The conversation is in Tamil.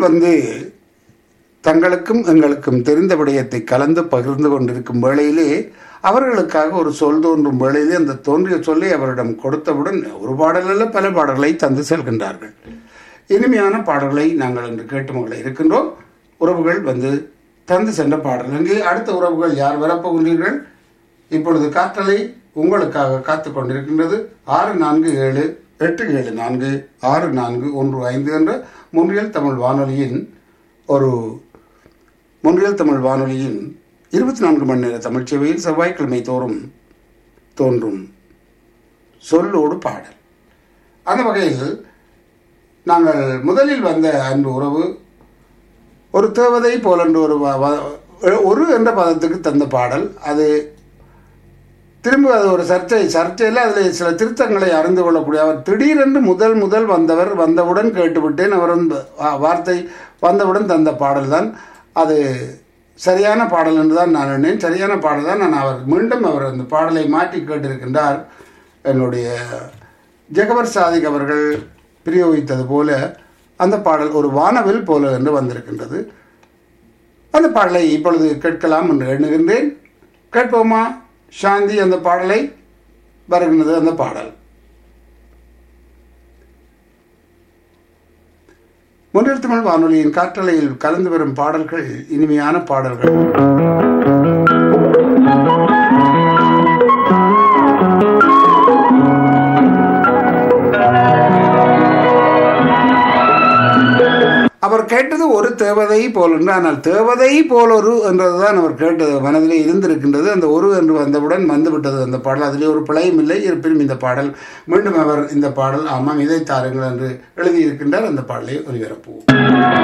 வந்து தங்களுக்கும் எங்களுக்கும் தெரிந்த விடயத்தை கலந்து பகிர்ந்து கொண்டிருக்கும் வேளையிலே அவர்களுக்காக ஒரு சொல் தோன்றும் வேளையிலே அந்த தோன்றிய சொல்லை அவரிடம் கொடுத்தவுடன் ஒரு பாடலல்ல பல பாடல்களை தந்து செல்கின்றார்கள் இனிமையான பாடல்களை நாங்கள் இன்று கேட்டு மகளை இருக்கின்றோம் உறவுகள் வந்து தந்து சென்ற பாடல் இங்கே அடுத்த உறவுகள் யார் வரப்போகின்றீர்கள் இப்பொழுது காற்றலை உங்களுக்காக காத்து கொண்டிருக்கின்றது ஆறு நான்கு ஏழு எட்டு ஏழு நான்கு ஆறு நான்கு ஒன்று ஐந்து என்ற முன்றியல் தமிழ் வானொலியின் ஒரு முன்றியல் தமிழ் வானொலியின் இருபத்தி நான்கு மணி நேர தமிழ் சேவையில் செவ்வாய்க்கிழமை தோறும் தோன்றும் சொல்லோடு பாடல் அந்த வகையில் நாங்கள் முதலில் வந்த அன்பு உறவு ஒரு தேவதை போலென்று ஒரு வ- வ- ஒரு என்ற பதத்துக்கு தந்த பாடல் அது திரும்ப அது ஒரு சர்ச்சை சர்ச்சையில் அதில் சில திருத்தங்களை அறிந்து கொள்ளக்கூடிய அவர் திடீரென்று முதல் முதல் வந்தவர் வந்தவுடன் கேட்டுவிட்டேன் அவர் வந்து வா- வார்த்தை வந்தவுடன் தந்த பாடல் தான் அது சரியான பாடல் என்று தான் நான் எண்ணேன் சரியான பாடல் தான் நான் அவர் மீண்டும் அவர் அந்த பாடலை மாற்றி கேட்டிருக்கின்றார் என்னுடைய ஜெகவர் சாதிக் அவர்கள் பிரயோகித்தது போல அந்த பாடல் ஒரு வானவில் போல என்று வந்திருக்கின்றது அந்த பாடலை இப்பொழுது கேட்கலாம் என்று எண்ணுகின்றேன் கேட்போமா சாந்தி அந்த பாடலை வருகின்றது அந்த பாடல் முன்னில் தமிழ் வானொலியின் காற்றலையில் கலந்து வரும் பாடல்கள் இனிமையான பாடல்கள் அவர் கேட்டது ஒரு தேவதை போல் என்று ஆனால் தேவதை போல் ஒரு என்றதுதான் அவர் கேட்டது மனதிலே இருந்திருக்கின்றது அந்த ஒரு என்று வந்தவுடன் வந்துவிட்டது அந்த பாடல் அதிலே ஒரு பிழையும் இல்லை இருப்பினும் இந்த பாடல் மீண்டும் அவர் இந்த பாடல் ஆமாம் இதை தாருங்கள் என்று எழுதியிருக்கின்றார் அந்த பாடலை ஒலிபரப்புவோம்